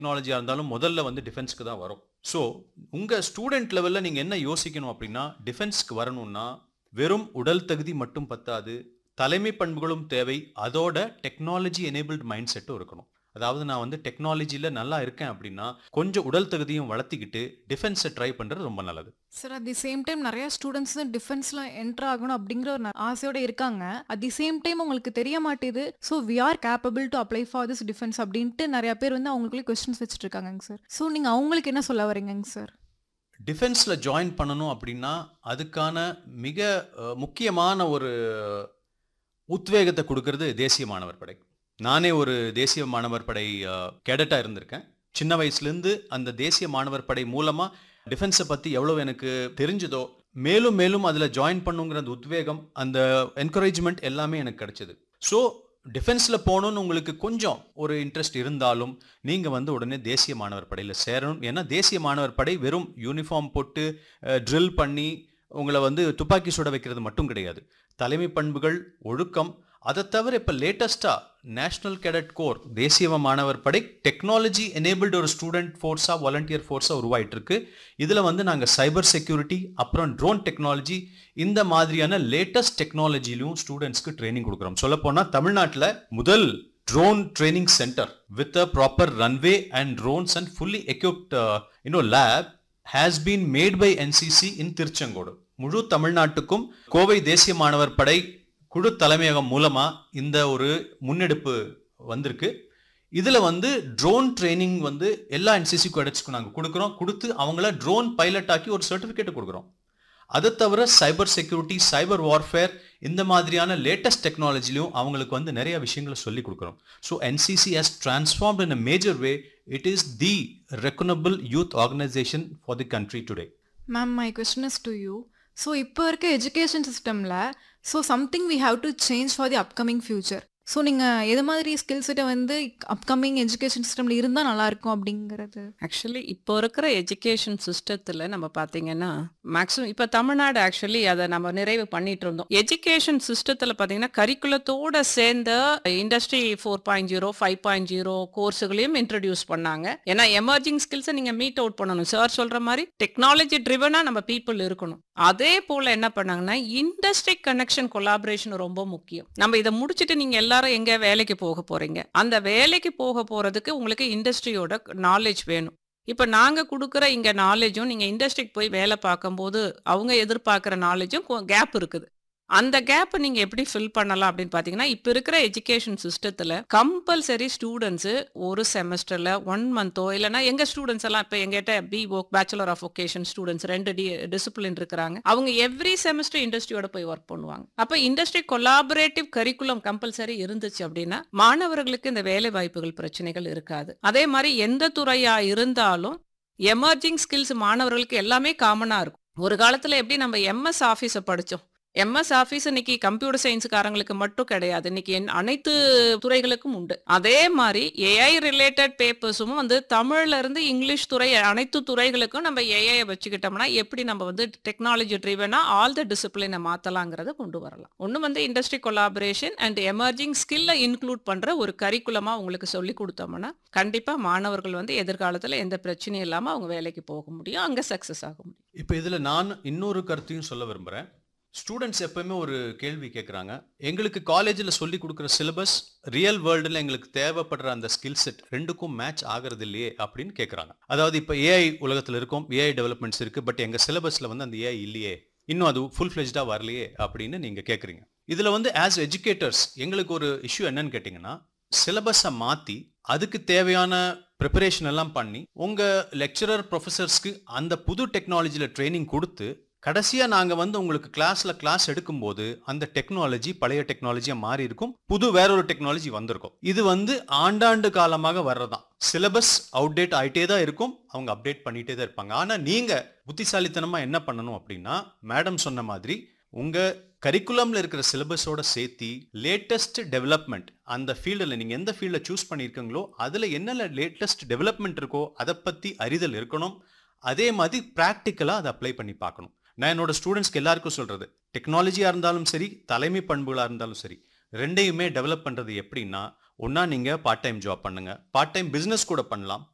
டெக்னாலஜியாக இருந்தாலும் முதல்ல வந்து டிஃபென்ஸ்க்கு தான் வரும் ஸோ உங்கள் ஸ்டூடெண்ட் லெவலில் நீங்கள் என்ன யோசிக்கணும் அப்படின்னா டிஃபென்ஸ்க்கு வரணும்னா வெறும் உடல் தகுதி மட்டும் பத்தாது தலைமை பண்புகளும் தேவை அதோட டெக்னாலஜி எனேபிள்ட் மைண்ட் செட்டும் இருக்கணும் அதாவது நான் வந்து டெக்னாலஜியில் நல்லா இருக்கேன் அப்படின்னா கொஞ்சம் உடல் தகுதியும் வளர்த்திக்கிட்டு டிஃபென்ஸை ட்ரை பண்ணுறது ரொம்ப நல்லது sir at the same time நிறைய ஸ்டூடெண்ட்ஸ் டிஃபென்ஸ்ல என்டர் ஆகணும் அப்படிங்கிற ஒரு ந- ஆசையோட இருக்காங்க அட் தி சேம் டைம் உங்களுக்கு தெரிய மாட்டேது so we are capable to apply for this defence அப்படின்ட்டு நிறைய பேர் வந்து அவங்களுக்குள்ளே கொஸ்டின்ஸ் வச்சுட்டு இருக்காங்க சார் ஸோ நீங்க அவங்களுக்கு என்ன சொல்ல வரீங்கங்க சார் டிஃபென்ஸில் ஜாயின் பண்ணணும் அப்படின்னா அதுக்கான மிக அஹ், முக்கியமான ஒரு உத்வேகத்தை கொடுக்கறது தேசிய மாணவர் படை நானே ஒரு தேசிய மாணவர் படை கேடட்டாக இருந்திருக்கேன் சின்ன வயசுலேருந்து அந்த தேசிய மாணவர் படை மூலமாக டிஃபென்ஸை பற்றி எவ்வளோ எனக்கு தெரிஞ்சதோ மேலும் மேலும் அதில் ஜாயின் பண்ணுங்கிற அந்த உத்வேகம் அந்த என்கரேஜ்மெண்ட் எல்லாமே எனக்கு கிடைச்சது ஸோ டிஃபென்ஸில் போகணுன்னு உங்களுக்கு கொஞ்சம் ஒரு இன்ட்ரெஸ்ட் இருந்தாலும் நீங்கள் வந்து உடனே தேசிய மாணவர் படையில் சேரணும் ஏன்னா தேசிய மாணவர் படை வெறும் யூனிஃபார்ம் போட்டு ட்ரில் பண்ணி உங்களை வந்து துப்பாக்கி சுட வைக்கிறது மட்டும் கிடையாது தலைமை பண்புகள் ஒழுக்கம் அதை தவிர இப்போ லேட்டஸ்ட்டாக நேஷனல் கேடட் கோர் தேசிய மாணவர் படை டெக்னாலஜி எனேபிள்டு ஒரு ஸ்டூடெண்ட் ஃபோர்ஸாக வாலண்டியர் ஃபோர்ஸாக உருவாயிட்டு இருக்கு இதில் வந்து நாங்கள் சைபர் செக்யூரிட்டி அப்புறம் ட்ரோன் டெக்னாலஜி இந்த மாதிரியான லேட்டஸ்ட் டெக்னாலஜிலையும் ஸ்டூடெண்ட்ஸ்க்கு ட்ரைனிங் கொடுக்குறோம் சொல்லப்போனால் தமிழ்நாட்டில் முதல் drone training centre with a proper runway and drones and fully equipped you know lab has been made by NCC in Tiruchengode முழு தமிழ்நாட்டுக்கும் கோவை தேசிய மாணவர் படை குழு தலைமையகம் மூலமா இந்த ஒரு முன்னெடுப்பு வந்திருக்கு இதுல வந்து ட்ரோன் ட்ரைனிங் வந்து எல்லா என்சிசி கேடட்ஸ்க்கும் நாங்கள் கொடுக்குறோம் கொடுத்து அவங்கள ட்ரோன் பைலட் ஆக்கி ஒரு சர்டிஃபிகேட் கொடுக்குறோம் அதை தவிர சைபர் செக்யூரிட்டி சைபர் வார்ஃபேர் இந்த மாதிரியான லேட்டஸ்ட் டெக்னாலஜிலையும் அவங்களுக்கு வந்து நிறைய விஷயங்களை சொல்லி கொடுக்குறோம் so NCC has transformed in a major way it is the recognisable youth organisation for the country today ma'am my question is to you so இப்போ இருக்க எஜுகேஷன் சிஸ்டமில் so something we have to change for the upcoming future so நீங்கள் எது மாதிரி skill செட்டை வந்து upcoming education சிஸ்டமில் இருந்தால் நல்லாயிருக்கும் அப்படிங்கிறது ஆக்சுவலி இப்போ இருக்கிற எஜுகேஷன் சிஸ்டத்தில் நம்ம பார்த்தீங்கன்னா மேக்ஸிமம் இப்போ தமிழ்நாடு ஆக்சுவலி அதை நம்ம நிறைவு பண்ணிட்டு இருந்தோம் எஜுகேஷன் சிஸ்டத்தில் பார்த்தீங்கன்னா கரிக்குலத்தோட சேர்ந்த industry four point zero five point zero கோர்ஸுகளையும் இன்ட்ரடியூஸ் பண்ணாங்க ஏன்னா எமர்ஜிங் ஸ்கில்ஸை நீங்கள் மீட் அவுட் பண்ணணும் சார் சொல்கிற மாதிரி டெக்னாலஜி ட்ரிவனாக நம்ம பீப்புள் இருக்கணும் அதே போல் என்ன பண்ணாங்கன்னா இண்டஸ்ட்ரி கனெக்ஷன் கொலாபரேஷன் ரொம்ப முக்கியம் நம்ம இதை முடிச்சுட்டு நீங்கள் எல்லாரும் எங்கே வேலைக்கு போக போகிறீங்க அந்த வேலைக்கு போக போகிறதுக்கு உங்களுக்கு இண்டஸ்ட்ரியோட நாலேஜ் வேணும் இப்போ நாங்கள் கொடுக்குற இங்கே நாலேஜும் நீங்கள் இண்டஸ்ட்ரிக்கு போய் வேலை பார்க்கும்போது அவங்க எதிர்பார்க்குற நாலேஜும் கேப் இருக்குது அந்த கேப்பை நீங்கள் எப்படி ஃபில் பண்ணலாம் அப்படின்னு பார்த்தீங்கன்னா இப்போ இருக்கிற எஜுகேஷன் சிஸ்டத்தில் கம்பல்சரி ஸ்டூடெண்ட்ஸு ஒரு செமஸ்டரில் ஒன் மந்த்தோ இல்லைனா எங்கள் ஸ்டூடெண்ட்ஸ் எல்லாம் இப்போ எங்கிட்ட B voc bachelor of vocation students ரெண்டு டி டிசிப்ளின் இருக்கிறாங்க அவங்க எவ்ரி செமஸ்டர் இண்டஸ்ட்ரியோட போய் ஒர்க் பண்ணுவாங்க அப்போ இண்டஸ்ட்ரி கொலாபரேட்டிவ் கரிக்குலம் கம்பல்சரி இருந்துச்சு அப்படின்னா மாணவர்களுக்கு இந்த வேலை வாய்ப்புகள் பிரச்சனைகள் இருக்காது அதே மாதிரி எந்த துறையா இருந்தாலும் எமர்ஜிங் ஸ்கில்ஸ் மாணவர்களுக்கு எல்லாமே காமனா இருக்கும் ஒரு காலத்துல எப்படி நம்ம எம்எஸ் ஆஃபீஸை படிச்சோம் எம்எஸ் ஆஃபீஸ் இன்னைக்கு கம்ப்யூட்டர் சயின்ஸுக்காரங்களுக்கு மட்டும் கிடையாது இன்னைக்கு என் அனைத்து துறைகளுக்கும் உண்டு அதே மாதிரி ஏஐ ரிலேட்டட் பேப்பர்ஸும் வந்து தமிழ்ல இருந்து இங்கிலீஷ் துறை அனைத்து துறைகளுக்கும் நம்ம ஏஐ வச்சுக்கிட்டோம்னா எப்படி நம்ம வந்து டெக்னாலஜி ட்ரிவனா ஆல் த டிசிப்ளினை மாத்தலாங்கிறத கொண்டு வரலாம் ஒன்று வந்து இண்டஸ்ட்ரி கொலாபரேஷன் அண்ட் எமர்ஜிங் ஸ்கில்லை இன்க்ளூட் பண்ற ஒரு கரிக்குலமா உங்களுக்கு சொல்லி கொடுத்தோம்னா கண்டிப்பா மாணவர்கள் வந்து எதிர்காலத்துல எந்த பிரச்சனையும் இல்லாம அவங்க வேலைக்கு போக முடியும் அங்க சக்சஸ் ஆக முடியும் இப்போ இதில் நான் இன்னொரு கருத்தையும் சொல்ல விரும்புகிறேன் ஸ்டூடெண்ட்ஸ் எப்பவுமே ஒரு கேள்வி கேட்குறாங்க எங்களுக்கு காலேஜில் சொல்லி கொடுக்குற சிலபஸ் ரியல் வேர்ல்டில் எங்களுக்கு தேவைப்படுற அந்த ஸ்கில் செட் ரெண்டுக்கும் மேட்ச் ஆகிறது இல்லையே அப்படின்னு கேட்குறாங்க அதாவது இப்போ ஏஐ உலகத்தில் இருக்கும் ஏஐ டெவலப்மெண்ட்ஸ் இருக்குது பட் எங்கள் சிலபஸில் வந்து அந்த ஏஐ இல்லையே இன்னும் அது ஃபுல் ஃப்ளெஜ்டாக வரலையே அப்படின்னு நீங்கள் கேட்குறீங்க இதில் வந்து ஆஸ் எஜுகேட்டர்ஸ் எங்களுக்கு ஒரு இஷ்யூ என்னன்னு கேட்டிங்கன்னா சிலபஸை மாற்றி அதுக்கு தேவையான ப்ரிப்பரேஷன் எல்லாம் பண்ணி உங்கள் லெக்சரர் ப்ரொஃபஸர்ஸ்க்கு அந்த புது டெக்னாலஜியில் ட்ரைனிங் கொடுத்து கடைசியாக நாங்கள் வந்து உங்களுக்கு கிளாஸில் கிளாஸ் எடுக்கும்போது அந்த டெக்னாலஜி பழைய டெக்னாலஜியாக மாறி இருக்கும் புது வேற ஒரு டெக்னாலஜி வந்திருக்கும் இது வந்து ஆண்டாண்டு காலமாக வர்றதான் சிலபஸ் அவுடேட் ஆகிட்டே தான் இருக்கும் அவங்க அப்டேட் பண்ணிகிட்டே தான் இருப்பாங்க ஆனால் நீங்கள் புத்திசாலித்தனமாக என்ன பண்ணணும் அப்படின்னா மேடம் சொன்ன மாதிரி உங்கள் கரிக்குலமில் இருக்கிற சிலபஸோட சேர்த்தி லேட்டஸ்ட் டெவலப்மெண்ட் அந்த ஃபீல்டில் நீங்கள் எந்த ஃபீல்டில் சூஸ் பண்ணியிருக்கீங்களோ அதில் என்னென்ன லேட்டஸ்ட் டெவலப்மெண்ட் இருக்கோ அதை பற்றி அறிதல் இருக்கணும் அதே மாதிரி ப்ராக்டிக்கலாக அதை அப்ளை பண்ணி பார்க்கணும் நான் என்னோட ஸ்டூடெண்ட்ஸ்க்கு எல்லாருக்கும் சொல்கிறது டெக்னாலஜியாக இருந்தாலும் சரி தலைமை பண்புகளாக இருந்தாலும் சரி ரெண்டையுமே டெவலப் பண்ணுறது எப்படின்னா ஒன்றா நீங்கள் பார்ட் டைம் ஜாப் பண்ணுங்கள் பார்ட் டைம் பிஸ்னஸ் கூட பண்ணலாம்